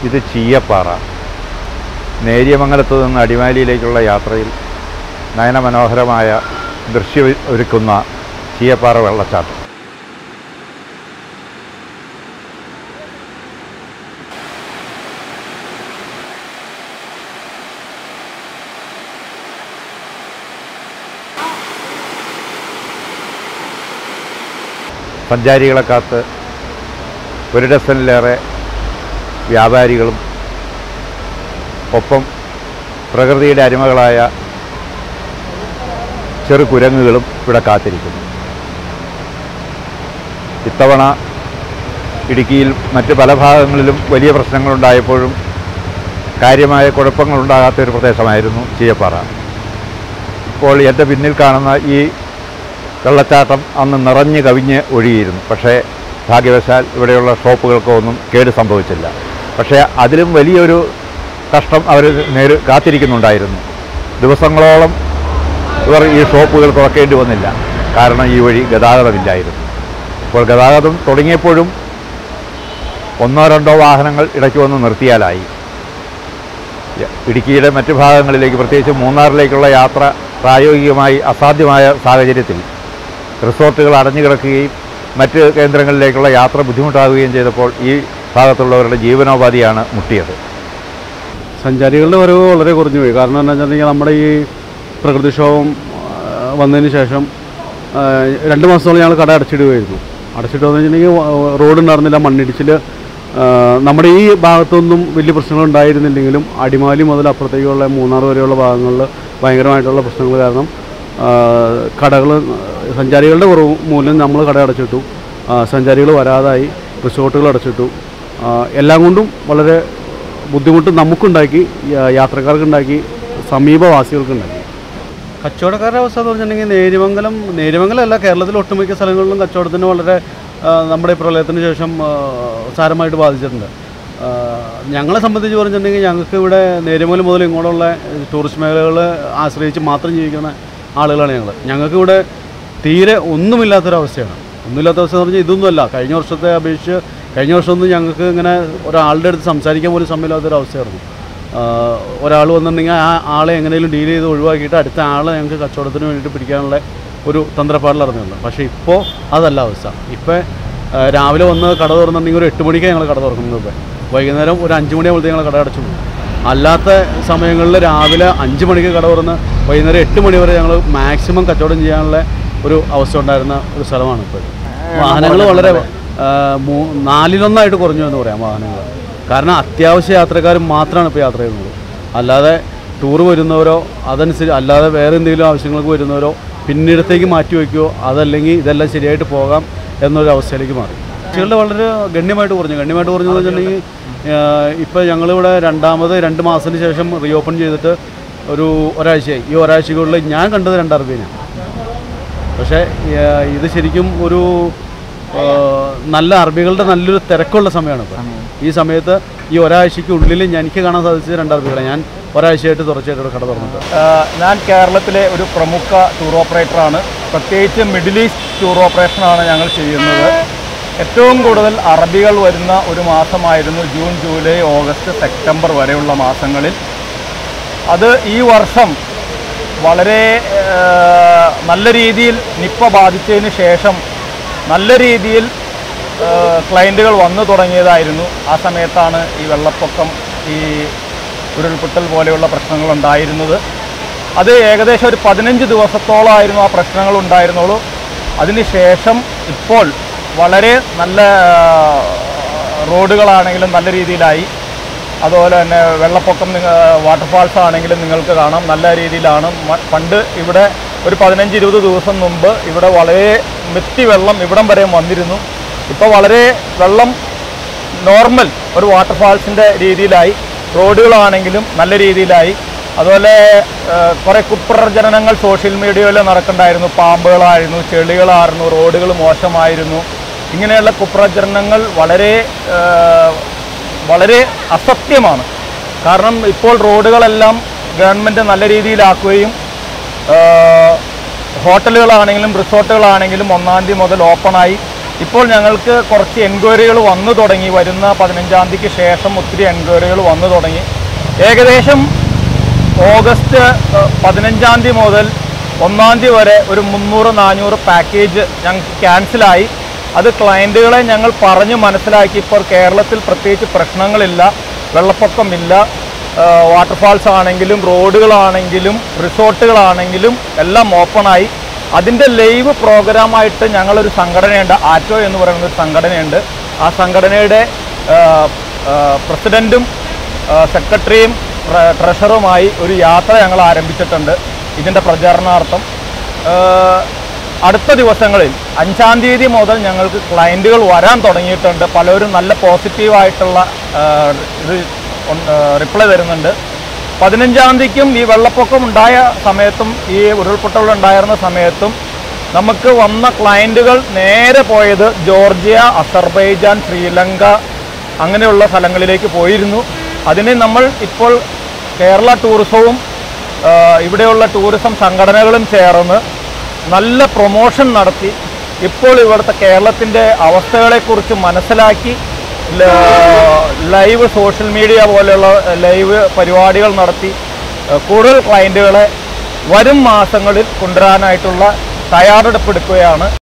ഇത് ചീയപ്പാറ നേര്യമംഗലത്ത് നിന്ന് അടിമാലിയിലേക്കുള്ള യാത്രയിൽ നയനമനോഹരമായ ദൃശ്യം ഒരുക്കുന്ന ചീയപ്പാറ വെള്ളച്ചാട്ടം സഞ്ചാരികളെ കാത്ത് ഒരു ഡസനിലേറെ വ്യാപാരികളും ഒപ്പം പ്രകൃതിയുടെ അരിമകളായ ചെറു കുരങ്ങുകളും ഇവിടെ കാത്തിരിക്കുന്നു ഇത്തവണ ഇടുക്കിയിൽ മറ്റ് പല ഭാഗങ്ങളിലും വലിയ പ്രശ്നങ്ങളുണ്ടായപ്പോഴും കാര്യമായ കുഴപ്പങ്ങളുണ്ടാകാത്ത ഒരു പ്രദേശമായിരുന്നു ചീയപ്പാറ ഇപ്പോൾ എൻ്റെ പിന്നിൽ കാണുന്ന ഈ വെള്ളച്ചാട്ടം അന്ന് നിറഞ്ഞു കവിഞ്ഞ് ഒഴുകിയിരുന്നു പക്ഷേ ഭാഗ്യവശാൽ ഇവിടെയുള്ള ഷോപ്പുകൾക്കോ ഒന്നും കേട് സംഭവിച്ചില്ല പക്ഷേ അതിലും വലിയൊരു കഷ്ടം അവർ നേര് കാത്തിരിക്കുന്നുണ്ടായിരുന്നു ദിവസങ്ങളോളം ഇവർ ഈ ഷോപ്പുകൾ തുറക്കേണ്ടി വന്നില്ല കാരണം ഈ വഴി ഗതാഗതമില്ലായിരുന്നു ഇപ്പോൾ ഗതാഗതം തുടങ്ങിയപ്പോഴും ഒന്നോ രണ്ടോ വാഹനങ്ങൾ ഇടയ്ക്ക് വന്ന് നിർത്തിയാലായി ഇടുക്കിയുടെ മറ്റു ഭാഗങ്ങളിലേക്ക് പ്രത്യേകിച്ച് മൂന്നാറിലേക്കുള്ള യാത്ര പ്രായോഗികമായി അസാധ്യമായ സാഹചര്യത്തിൽ റിസോർട്ടുകൾ അടഞ്ഞു കിടക്കുകയും മറ്റ് കേന്ദ്രങ്ങളിലേക്കുള്ള യാത്ര ബുദ്ധിമുട്ടാകുകയും ചെയ്തപ്പോൾ ഈ ഭാഗത്തുള്ളവരുടെ ജീവനോപാധിയാണ് മുട്ടിയത് സഞ്ചാരികളുടെ വരവ് വളരെ കുറഞ്ഞു പോയി കാരണം എന്താ വെച്ചിട്ടുണ്ടെങ്കിൽ നമ്മുടെ ഈ പ്രകൃതിക്ഷോഭം ആ, വന്നതിന് ശേഷം ആ, രണ്ട് മാസത്തോളം ഞങ്ങൾ കട അടച്ചിടുകയായിരുന്നു അടച്ചിടുകയെന്ന് വെച്ചിട്ടുണ്ടെങ്കിൽ റോഡ് ഉണ്ടായിരുന്നില്ല മണ്ണിടിച്ചിൽ ആ, നമ്മുടെ ഈ ഭാഗത്തൊന്നും വലിയ പ്രശ്നങ്ങൾ ഉണ്ടായിരുന്നില്ലെങ്കിലും അടിമാലി മുതൽ അപ്പുറത്തേക്കുള്ള മൂന്നാർ വരെയുള്ള ഭാഗങ്ങളിൽ ഭയങ്കരമായിട്ടുള്ള പ്രശ്നങ്ങൾ കാരണം കടകൾ സഞ്ചാരികളുടെ കുറവ് മൂലം നമ്മൾ കട അടച്ചിട്ടു സഞ്ചാരികൾ വരാതായി റിസോർട്ടുകൾ അടച്ചിട്ടു ആ, എല്ലാം കൊണ്ടും വളരെ ബുദ്ധിമുട്ട് നമുക്കുണ്ടാക്കി യാ- യാത്രക്കാർക്കുണ്ടാക്കി സമീപവാസികൾക്കുണ്ടാക്കി കച്ചവടക്കാരുടെ അവസ്ഥ എന്ന് പറഞ്ഞിട്ടുണ്ടെങ്കിൽ നേര്യമംഗലം നേര്യമംഗലം അല്ല കേരളത്തിലെ ഒട്ടുമിക്ക സ്ഥലങ്ങളിലും കച്ചവടത്തിന് വളരെ ആ, നമ്മുടെ ഈ പ്രളയത്തിന് ശേഷം ആ, സാരമായിട്ട് ബാധിച്ചിട്ടുണ്ട് ആ, ഞങ്ങളെ സംബന്ധിച്ച് പറഞ്ഞിട്ടുണ്ടെങ്കിൽ ഞങ്ങൾക്ക് ഇവിടെ നേര്യമംഗലം മുതൽ ഇങ്ങോട്ടുള്ള ടൂറിസ്റ്റ് മേഖലകൾ ആശ്രയിച്ച് മാത്രം ജീവിക്കുന്ന ആളുകളാണ് ഞങ്ങൾ ഞങ്ങൾക്ക് ഇവിടെ തീരെ ഒന്നുമില്ലാത്തൊരവസ്ഥയാണ് ഒന്നുമില്ലാത്ത അവസ്ഥ എന്ന് പറഞ്ഞാൽ ഇതൊന്നുമല്ല കഴിഞ്ഞ വർഷത്തെ അപേക്ഷിച്ച് കഴിഞ്ഞ വർഷമൊന്നും ഞങ്ങൾക്ക് ഇങ്ങനെ ഒരാളുടെ അടുത്ത് സംസാരിക്കാൻ പോലും സമയമില്ലാത്തൊരവസ്ഥയായിരുന്നു ഒരാൾ വന്നിട്ടുണ്ടെങ്കിൽ ആ ആളെ എങ്ങനെയും ഡീൽ ചെയ്ത് ഒഴിവാക്കിയിട്ട് അടുത്ത ആളെ ഞങ്ങൾക്ക് കച്ചവടത്തിന് വേണ്ടിയിട്ട് പിടിക്കാനുള്ള ഒരു തന്ത്രപ്പാടിലിറങ്ങുന്നുണ്ട് പക്ഷേ ഇപ്പോൾ അതല്ല അവസ്ഥ ഇപ്പോൾ രാവിലെ വന്ന് കട തുറന്നിട്ടുണ്ടെങ്കിൽ ഒരു എട്ട് മണിക്ക് ഞങ്ങൾ കട തുറക്കുന്നത് ഇപ്പോൾ വൈകുന്നേരം ഒരു അഞ്ച് മണിയാകുമ്പോഴത്തേക്ക് ഞങ്ങൾ കട അടച്ചു പോകും അല്ലാത്ത സമയങ്ങളിൽ രാവിലെ അഞ്ച് മണിക്ക് കട തുറന്ന് വൈകുന്നേരം എട്ട് മണി വരെ ഞങ്ങൾ മാക്സിമം കച്ചവടം ചെയ്യാനുള്ള ഒരു അവസ്ഥ ഉണ്ടായിരുന്ന ഒരു സ്ഥലമാണ് ഇപ്പോൾ വാഹനങ്ങൾ വളരെ ആ, മൂ- നാലിലൊന്നായിട്ട് കുറഞ്ഞു എന്ന് പറയാം വാഹനങ്ങൾ കാരണം അത്യാവശ്യ യാത്രക്കാർ മാത്രമാണ് ഇപ്പോൾ യാത്ര ചെയ്യുന്നത് അല്ലാതെ ടൂർ വരുന്നവരോ അതനുസരിച്ച് അല്ലാതെ വേറെ എന്തെങ്കിലും ആവശ്യങ്ങൾക്ക് വരുന്നവരോ പിന്നീടത്തേക്ക് മാറ്റി വയ്ക്കുകയോ അതല്ലെങ്കിൽ ഇതെല്ലാം ശരിയായിട്ട് പോകാം എന്നൊരു അവസ്ഥയിലേക്ക് മാറി കുട്ടികളുടെ വളരെ ഗണ്യമായിട്ട് കുറഞ്ഞു ഗണ്യമായിട്ട് കുറഞ്ഞു എന്ന് വെച്ചിട്ടുണ്ടെങ്കിൽ ഇപ്പോൾ ഞങ്ങളിവിടെ രണ്ടാമത് രണ്ട് മാസത്തിന് ശേഷം റീഓപ്പൺ ചെയ്തിട്ട് ഒരു ഒരാഴ്ചയായി ഈ ഒരാഴ്ചക്കുള്ളിൽ ഞാൻ കണ്ടത് രണ്ടറുപതിനാണ് പക്ഷേ ഏഹ്, ഇത് ശരിക്കും ഒരു ഏഹ്, നല്ല അറബികളുടെ നല്ലൊരു തിരക്കുള്ള സമയമാണ് ഇപ്പോൾ ഈ സമയത്ത് ഈ ഒരാഴ്ചയ്ക്കുള്ളിൽ എനിക്ക് കാണാൻ സാധിച്ചത് രണ്ട് അറബികളെ ഞാൻ ഒരാഴ്ചയായിട്ട് തുടർച്ചയായിട്ട് ഇവിടെ കട തുറന്നിട്ട് ആഹ് ഞാൻ കേരളത്തിലെ ഒരു പ്രമുഖ ടൂർ ഓപ്പറേറ്ററാണ് പ്രത്യേകിച്ച് മിഡിൽ ഈസ്റ്റ് ടൂർ ഓപ്പറേഷനാണ് ഞങ്ങൾ ചെയ്യുന്നത് ഏറ്റവും കൂടുതൽ അറബികൾ വരുന്ന ഒരു മാസമായിരുന്നു ജൂൺ ജൂലൈ ഓഗസ്റ്റ് സെപ്റ്റംബർ വരെയുള്ള മാസങ്ങളിൽ അത് ഈ വർഷം വളരെ ആഹ്, നല്ല രീതിയിൽ നിപ്പ ബാധിച്ചതിന് ശേഷം നല്ല രീതിയിൽ ക്ലയൻറ്റുകൾ വന്നു തുടങ്ങിയതായിരുന്നു ആ സമയത്താണ് ഈ വെള്ളപ്പൊക്കം ഈ ഉരുൾപൊട്ടൽ പോലെയുള്ള പ്രശ്നങ്ങൾ ഉണ്ടായിരുന്നത് അത് ഏകദേശം ഒരു പതിനഞ്ച് ദിവസത്തോളമായിരുന്നു ആ പ്രശ്നങ്ങൾ ഉണ്ടായിരുന്നുള്ളൂ അതിനുശേഷം ഇപ്പോൾ വളരെ നല്ല ആ, റോഡുകളാണെങ്കിലും നല്ല രീതിയിലായി അതുപോലെ തന്നെ വെള്ളപ്പൊക്കം വാട്ടർഫാൾസ് ആണെങ്കിലും നിങ്ങൾക്ക് കാണാം നല്ല രീതിയിലാണ് മ- പണ്ട് ഇവിടെ ഒരു പതിനഞ്ച് ഇരുപത് ദിവസം മുമ്പ് ഇവിടെ വളരെ മെത്തി വെള്ളം ഇവിടം വരെ വന്നിരുന്നു ഇപ്പോൾ വളരെ വെള്ളം നോർമൽ ഒരു വാട്ടർഫാൾസിൻ്റെ രീതിയിലായി റോഡുകളാണെങ്കിലും നല്ല രീതിയിലായി അതുപോലെ കുറേ കുപ്രചരണങ്ങൾ സോഷ്യൽ മീഡിയയിൽ നടക്കണ്ടായിരുന്നു പാമ്പുകളായിരുന്നു ചെളികളായിരുന്നു റോഡുകൾ മോശമായിരുന്നു ഇങ്ങനെയുള്ള കുപ്രചരണങ്ങൾ വളരെ ആ, വളരെ അസത്യമാണ് കാരണം ഇപ്പോൾ റോഡുകളെല്ലാം ഗവൺമെൻറ് നല്ല രീതിയിലാക്കുകയും ആ, ഹോട്ടലുകളാണെങ്കിലും റിസോർട്ടുകളാണെങ്കിലും ഒന്നാം തീയതി മുതൽ ഓപ്പണായി ഇപ്പോൾ ഞങ്ങൾക്ക് കുറച്ച് എൻക്വയറികൾ വന്നു തുടങ്ങി വരുന്ന പതിനഞ്ചാം തീയതിക്ക് ശേഷം ഒത്തിരി എൻക്വയറികൾ വന്നു തുടങ്ങി ഏകദേശം ഓഗസ്റ്റ് ഏഹ്, പതിനഞ്ചാം തീയതി മുതൽ ഒന്നാം തീയതി വരെ ഒരു മുന്നൂറ് നാനൂറ് പാക്കേജ് ഞങ്ങൾക്ക് ക്യാൻസലായി അത് ക്ലയൻറ്റുകളെ ഞങ്ങൾ പറഞ്ഞ് മനസ്സിലാക്കി ഇപ്പോൾ കേരളത്തിൽ പ്രത്യേകിച്ച് പ്രശ്നങ്ങളില്ല വെള്ളപ്പൊക്കമില്ല വാട്ടർഫാൾസ് ആണെങ്കിലും റോഡുകളാണെങ്കിലും റിസോർട്ടുകളാണെങ്കിലും എല്ലാം ഓപ്പണായി അതിൻ്റെ ലൈവ് പ്രോഗ്രാമായിട്ട് ഞങ്ങളൊരു സംഘടനയുണ്ട് ആറ്റോ എന്ന് പറയുന്ന ഒരു സംഘടനയുണ്ട് ആ സംഘടനയുടെ ആ, ആ, പ്രസിഡൻറ്റും ആ, സെക്രട്ടറിയും ട്ര- ട്രഷറുമായി ഒരു യാത്ര ഞങ്ങൾ ആരംഭിച്ചിട്ടുണ്ട് ഇതിൻ്റെ പ്രചാരണാർത്ഥം ആ, അടുത്ത ദിവസങ്ങളിൽ അഞ്ചാം തീയതി മുതൽ ഞങ്ങൾക്ക് ക്ലയൻറ്റുകൾ വരാൻ തുടങ്ങിയിട്ടുണ്ട് പലരും നല്ല പോസിറ്റീവായിട്ടുള്ള ആ, ഇത് റിപ്ലൈ തരുന്നുണ്ട് പതിനഞ്ചാം തീയതിക്കും ഈ വെള്ളപ്പൊക്കം ഉണ്ടായ സമയത്തും ഈ ഉരുൾപൊട്ടൽ ഉണ്ടായിരുന്ന സമയത്തും നമുക്ക് വന്ന ക്ലയൻറ്റുകൾ നേരെ പോയത് ജോർജിയ അസർബൈജാൻ ശ്രീലങ്ക അങ്ങനെയുള്ള സ്ഥലങ്ങളിലേക്ക് പോയിരുന്നു അതിനെ നമ്മൾ ഇപ്പോൾ കേരള ടൂറിസവും ആ, ഇവിടെയുള്ള ടൂറിസം സംഘടനകളും ചേർന്ന് നല്ല പ്രൊമോഷൻ നടത്തി ഇപ്പോൾ ഇവിടുത്തെ കേരളത്തിൻ്റെ അവസ്ഥകളെക്കുറിച്ച് മനസ്സിലാക്കി ല- ലൈവ് സോഷ്യൽ മീഡിയ പോലെയുള്ള ലൈവ് പരിപാടികൾ നടത്തി ആ, കൂടുതൽ ക്ലയൻറ്റുകളെ വരും മാസങ്ങളിൽ കൊണ്ടുവരാനായിട്ടുള്ള തയ്യാറെടുപ്പെടുക്കുകയാണ്